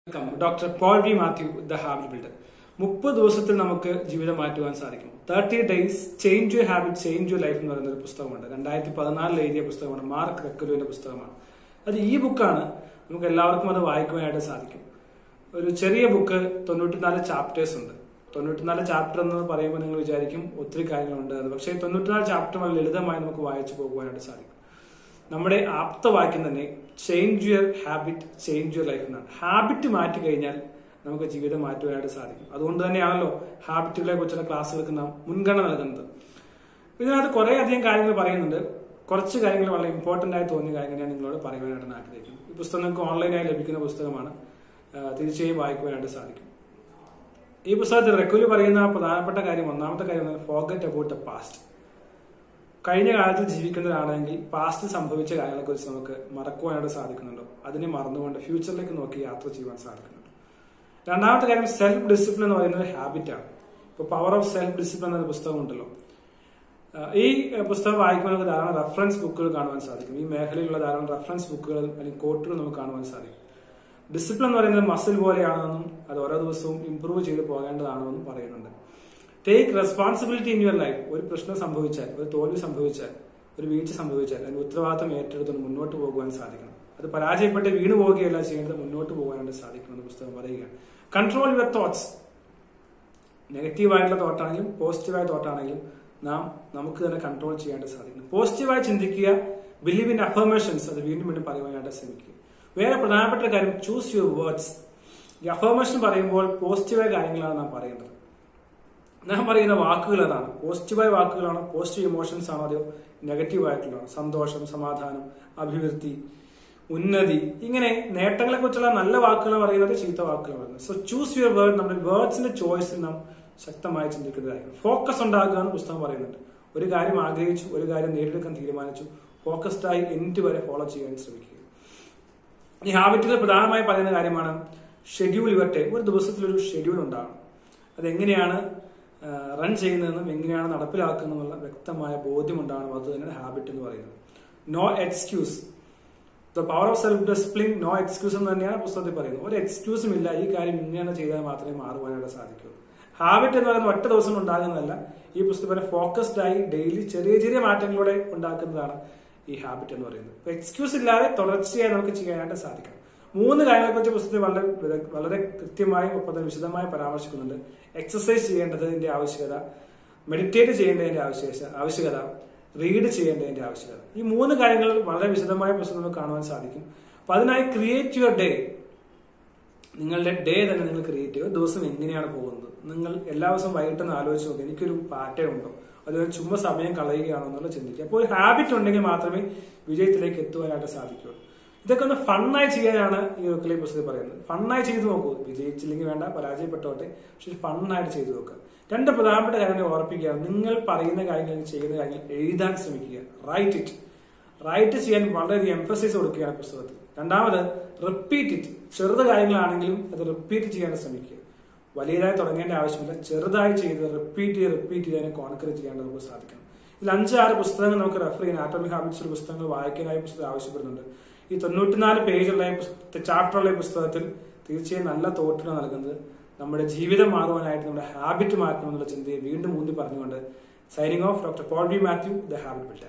welcome doctor Paul V Mathew the habit builder മുപ്പത് ദിവസത്തിൽ നമുക്ക് ജീവിതം മാറ്റുവാൻ സാധിക്കും thirty days change you habit change you life എന്ന് പറയുന്ന ഒരു പുസ്തകമുണ്ട് രണ്ടായിരത്തി പതിനാലിൽ എഴുതിയ പുസ്തകമാണ് മാർക്ക് റെക്കലുവിന്റെ പുസ്തകമാണ് അത് ഈ ബുക്കാണ് നമുക്ക് എല്ലാവർക്കും അത് വായിക്കുവാനായിട്ട് സാധിക്കും ഒരു ചെറിയ ബുക്ക് തൊണ്ണൂറ്റിനാല് ചാപ്റ്റേഴ്സ് ഉണ്ട് തൊണ്ണൂറ്റിനാല് ചാപ്റ്റർ എന്ന് പറയുമ്പോൾ നിങ്ങൾ വിചാരിക്കും ഒത്തിരി കാര്യങ്ങളുണ്ട് എന്ന് പക്ഷേ തൊണ്ണൂറ്റിനാല് ചാപ്റ്റർ വളരെ ലളിതമായി നമുക്ക് വായിച്ചു പോകുവാനായിട്ട് സാധിക്കും നമ്മുടെ ആപ്തവാക്യം തന്നെ change your habit change your life എന്നാണ് ഹാബിറ്റ് മാറ്റി കഴിഞ്ഞാൽ നമുക്ക് ജീവിതം മാറ്റുവാനായിട്ട് സാധിക്കും അതുകൊണ്ട് തന്നെയാണല്ലോ ഹാബിറ്റുകളെ കുറിച്ചുള്ള ക്ലാസ്സുകൾക്ക് നാം മുൻഗണന നൽകുന്നത് ഇതിനകത്ത് കുറെ അധികം കാര്യങ്ങൾ പറയുന്നുണ്ട് കുറച്ച് കാര്യങ്ങൾ വളരെ ഇമ്പോർട്ടന്റ് ആയി തോന്നിയ കാര്യങ്ങൾ ഞാൻ നിങ്ങളോട് പറയുവാനായിട്ട് ആഗ്രഹിക്കുന്നു ഈ പുസ്തകം നിങ്ങൾക്ക് ഓൺലൈനായി ലഭിക്കുന്ന പുസ്തകമാണ് ആ, തീർച്ചയായും വായിക്കുവാനായിട്ട് സാധിക്കും ഈ പുസ്തകത്തിൽ റെക്കുലി പറയുന്ന പ്രധാനപ്പെട്ട കാര്യം ഒന്നാമത്തെ കാര്യം ഫോഗറ്റ് അബൌട്ട് ദ പാസ്റ്റ് കഴിഞ്ഞ കാലത്ത് ജീവിക്കുന്നവരാണെങ്കിൽ പാസ്റ്റ് സംഭവിച്ച കാര്യങ്ങളെ കുറിച്ച് നമുക്ക് മറക്കുവാനായിട്ട് സാധിക്കുന്നുണ്ടോ അതിനെ മറന്നുകൊണ്ട് ഫ്യൂച്ചറിലേക്ക് നോക്കി യാത്ര ചെയ്യുവാൻ സാധിക്കുന്നുണ്ട് രണ്ടാമത്തെ കാര്യം സെൽഫ് ഡിസിപ്ലിൻ എന്ന് പറയുന്നത് ഹാബിറ്റാണ് ഇപ്പൊ പവർ ഓഫ് സെൽഫ് ഡിസിപ്ലിൻ എന്ന പുസ്തകം ഉണ്ടല്ലോ ആഹ് ഈ അഹ് പുസ്തകം വായിക്കുമ്പോൾ നമുക്ക് ധാരാളം റെഫറൻസ് ബുക്കുകൾ കാണുവാൻ സാധിക്കും ഈ മേഖലയിലുള്ള ധാരാളം റെഫറൻസ് ബുക്കുകൾ അല്ലെങ്കിൽ കോട്ടുകൾ നമുക്ക് കാണുവാൻ സാധിക്കും ഡിസിപ്ലിൻ എന്ന് പറയുന്നത് മസിൽ പോലെയാണെന്നും അത് ഓരോ ദിവസവും ഇംപ്രൂവ് ചെയ്ത് പോകേണ്ടതാണെന്നും പറയുന്നുണ്ട് take responsibility in your life ഒരു പ്രശ്നം സംഭവിച്ചാൽ ഒരു തോൽവി സംഭവിച്ചാൽ ഒരു വീഴ്ച സംഭവിച്ചാൽ അതിന് ഉത്തരവാദിത്തം ഏറ്റെടുത്ത് മുന്നോട്ട് പോകുവാൻ സാധിക്കണം അത് പരാജയപ്പെട്ട് വീണു പോവുകയല്ല ചെയ്യേണ്ടത് മുന്നോട്ട് പോകാനായിട്ട് സാധിക്കുമെന്ന് പുസ്തകം പറയുകയാണ് കൺട്രോൾ യുവർ തോട്ട്സ് നെഗറ്റീവായിട്ടുള്ള തോട്ടാണെങ്കിലും പോസിറ്റീവായ തോട്ടാണെങ്കിലും നാം നമുക്ക് തന്നെ കൺട്രോൾ ചെയ്യാനായിട്ട് സാധിക്കണം പോസിറ്റീവായി ചിന്തിക്കുക ബിലീവ് ഇൻ അഫർമേഷൻസ് അത് വീണ്ടും വീണ്ടും പറയുവാനായിട്ട് ശ്രമിക്കുക വേറെ പ്രധാനപ്പെട്ട കാര്യം ചൂസ് യുവർ വേർഡ്സ് ഈ അഫർമേഷൻ പറയുമ്പോൾ പോസിറ്റീവായ കാര്യങ്ങളാണ് നാം പറയേണ്ടത് ഞാൻ പറയുന്ന വാക്കുകൾ അതാണ് പോസിറ്റീവായ വാക്കുകളാണോ പോസിറ്റീവ് ഇമോഷൻസ് ആണോ അതോ നെഗറ്റീവ് ആയിട്ടുള്ള സന്തോഷം സമാധാനം അഭിവൃദ്ധി ഉന്നതി ഇങ്ങനെ നേട്ടങ്ങളെ കുറിച്ചുള്ള നല്ല വാക്കുകൾ പറയുന്നത് ചീത്ത വാക്കുകൾ പറയുന്നത് സോ ചൂസ് യുവർ വേർഡ് നമ്മുടെ വേർഡ്സിന്റെ ചോയ്സിൽ നാം ശക്തമായി ചിന്തിക്കുന്നതായിരിക്കും ഫോക്കസ് ഉണ്ടാകുക എന്ന് പുസ്തകം പറയുന്നുണ്ട് ഒരു കാര്യം ആഗ്രഹിച്ചു ഒരു കാര്യം നേടിയെടുക്കാൻ തീരുമാനിച്ചു ഫോക്കസ്ഡ് ആയി എൻഡ് വരെ ഫോളോ ചെയ്യാൻ ശ്രമിക്കുക ഈ ഹാബിറ്റിൽ പ്രധാനമായി പറയുന്ന കാര്യമാണ് ഷെഡ്യൂൾ യുവർ ടൈം ഒരു ദിവസത്തിൽ ഒരു ഷെഡ്യൂൾ ഉണ്ടാകണം അതെങ്ങനെയാണ് റൺ ചെയ്യുന്നതെന്നും എങ്ങനെയാണ് നടപ്പിലാക്കുന്നതെന്നുള്ള വ്യക്തമായ ബോധ്യം ഉണ്ടാകണം അത് തന്നെയാണ് ഹാബിറ്റ് എന്ന് പറയുന്നത് no excuse the power of self discipline no excuse എന്ന് തന്നെയാണ് പുസ്തകത്തിൽ പറയുന്നത് ഒരു എക്സ്ക്യൂസും ഇല്ല ഈ കാര്യം ഇങ്ങനെ ചെയ്താൽ മാത്രമേ മാറുവാനായിട്ട് സാധിക്കൂ ഹാബിറ്റ് എന്ന് പറയുന്നത് ഒറ്റ ദിവസം ഉണ്ടാകുന്നതല്ല ഈ പുസ്തകം ഫോക്കസ്ഡ് ആയി ഡെയിലി ചെറിയ ചെറിയ മാറ്റങ്ങളിലൂടെ ഉണ്ടാക്കുന്നതാണ് ഈ ഹാബിറ്റ് എന്ന് പറയുന്നത് എക്സ്ക്യൂസ് ഇല്ലാതെ തുടർച്ചയായി നമുക്ക് ചെയ്യാനായിട്ട് സാധിക്കണം മൂന്ന് കാര്യങ്ങളെ കുറിച്ച് പുസ്തകത്തിൽ വളരെ വളരെ കൃത്യമായും ഒപ്പം തന്നെ വിശദമായി പരാമർശിക്കുന്നുണ്ട് എക്സസൈസ് ചെയ്യേണ്ടതിന്റെ ആവശ്യകത മെഡിറ്റേറ്റ് ചെയ്യേണ്ടതിന്റെ ആവശ്യകത ആവശ്യകത റീഡ് ചെയ്യേണ്ടതിന്റെ ആവശ്യകത ഈ മൂന്ന് കാര്യങ്ങൾ വളരെ വിശദമായ പുസ്തകം നമുക്ക് കാണുവാൻ സാധിക്കും അപ്പൊ അതിനായി ക്രിയേറ്റ് യുവർ ഡേ നിങ്ങളുടെ ഡേ തന്നെ നിങ്ങൾ ക്രിയേറ്റ് ചെയ്യുക ദിവസം എങ്ങനെയാണ് പോകുന്നത് നിങ്ങൾ എല്ലാ ദിവസവും വൈകിട്ടൊന്ന് ആലോചിച്ച് നോക്കുക എനിക്കൊരു പാറ്റേൺ ഉണ്ടോ അത് ഞാൻ ചുമ്മാ സമയം കളയുകയാണോ എന്നുള്ള ചിന്തിക്കുക അപ്പോൾ ഒരു ഹാബിറ്റ് ഉണ്ടെങ്കിൽ മാത്രമേ വിജയത്തിലേക്ക് എത്തുവാനായിട്ട് സാധിക്കുകയുള്ളൂ ഇതൊക്കെ ഒന്ന് ഫണ്ണായി ചെയ്യാനാണ് ഈ ഒക്കലി പുസ്തകം പറയുന്നത് ഫണ്ണായി ചെയ്തു നോക്കൂ വിജയിച്ചില്ലെങ്കിൽ വേണ്ട പരാജയപ്പെട്ടോട്ടെ പക്ഷെ ഫണ്ണായിട്ട് ചെയ്തു നോക്കുക രണ്ട് പ്രധാനപ്പെട്ട കാര്യങ്ങൾ ഓർപ്പിക്കുക നിങ്ങൾ പറയുന്ന കാര്യങ്ങൾ ചെയ്യുന്ന കാര്യങ്ങൾ എഴുതാൻ ശ്രമിക്കുക റൈറ്റ് ഇറ്റ് റൈറ്റ് ചെയ്യാൻ വളരെ എംഫസൈസ് കൊടുക്കുകയാണ് പുസ്തകത്തിൽ രണ്ടാമത് റിപ്പീറ്റ് ഇറ്റ് ചെറുത് കാര്യങ്ങളാണെങ്കിലും അത് റിപ്പീറ്റ് ചെയ്യാൻ ശ്രമിക്കുക വലിയതായി തുടങ്ങേണ്ട ആവശ്യമില്ല ചെറുതായി ചെയ്ത് റിപ്പീറ്റ് ചെയ്ത് റിപ്പീറ്റ് ചെയ്യാൻ കോൺക്രീറ്റ് ചെയ്യാൻ നമുക്ക് സാധിക്കണം ഇതിൽ അഞ്ചാറ് പുസ്തകങ്ങൾ നമുക്ക് റെഫർ ചെയ്യാൻ ആറ്റോമിക് ഹാബിറ്റ്സ് പുസ്തകങ്ങൾ വായിക്കാനായി പുസ്തകം ആവശ്യപ്പെടുന്നുണ്ട് ഈ തൊണ്ണൂറ്റിനാല് പേജുള്ള ചാപ്റ്ററുള്ള ഈ പുസ്തകത്തിൽ തീർച്ചയായും നല്ല തോട്ടുകൾ നൽകുന്നത് നമ്മുടെ ജീവിതം മാറുവാനായിട്ട് നമ്മുടെ ഹാബിറ്റ് മാറ്റണം എന്നുള്ള ചിന്തയെ വീണ്ടും ഊന്നി പറഞ്ഞുകൊണ്ട് signing off doctor Paul B Mathew the habit builder